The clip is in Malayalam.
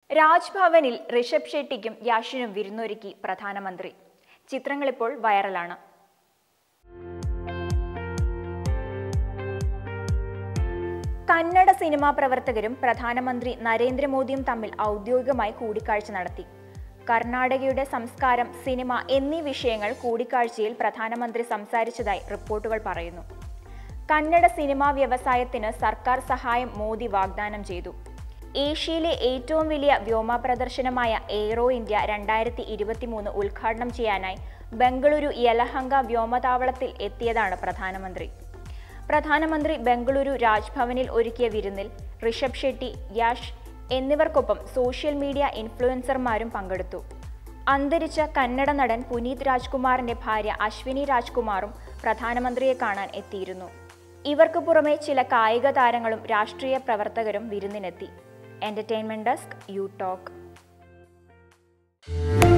രാജ്ഭവനിൽ ഋഷഭ് ഷെട്ടിക്കും യാഷിനും വിരുന്നൊരുക്കി പ്രധാനമന്ത്രി ചിത്രങ്ങളിപ്പോൾ വൈറലാണ് കന്നഡ സിനിമാ പ്രവർത്തകരും പ്രധാനമന്ത്രി നരേന്ദ്രമോദിയും തമ്മിൽ ഔദ്യോഗികമായി കൂടിക്കാഴ്ച നടത്തി കർണാടകയുടെ സംസ്കാരം സിനിമ എന്നീ വിഷയങ്ങൾ കൂടിക്കാഴ്ചയിൽ പ്രധാനമന്ത്രി സംസാരിച്ചതായി റിപ്പോർട്ടുകൾ പറയുന്നു കന്നഡ സിനിമാ വ്യവസായത്തിന് സർക്കാർ സഹായം മോദി വാഗ്ദാനം ചെയ്തു ഏഷ്യയിലെ ഏറ്റവും വലിയ വ്യോമ പ്രദർശനമായ എയ്റോ ഇന്ത്യ രണ്ടായിരത്തി ഇരുപത്തിമൂന്ന് ഉദ്ഘാടനം ചെയ്യാനായി ബംഗളൂരു യലഹങ്ക വ്യോമതാവളത്തിൽ എത്തിയതാണ് പ്രധാനമന്ത്രി പ്രധാനമന്ത്രി ബംഗളൂരു രാജ്ഭവനിൽ ഒരുക്കിയ വിരുന്നിൽ ഋഷഭ് ഷെട്ടി യാഷ് എന്നിവർക്കൊപ്പം സോഷ്യൽ മീഡിയ ഇൻഫ്ലുവൻസർമാരും പങ്കെടുത്തു അന്തരിച്ച കന്നഡ നടൻ പുനീത് രാജ്കുമാറിന്റെ ഭാര്യ അശ്വിനി രാജ്കുമാറും പ്രധാനമന്ത്രിയെ കാണാൻ എത്തിയിരുന്നു ഇവർക്ക് പുറമെ ചില കായിക താരങ്ങളും രാഷ്ട്രീയ പ്രവർത്തകരും വിരുന്നിനെത്തി എന്റർടൈൻമെന്റ് ഡെസ്ക് യു ടോക്ക്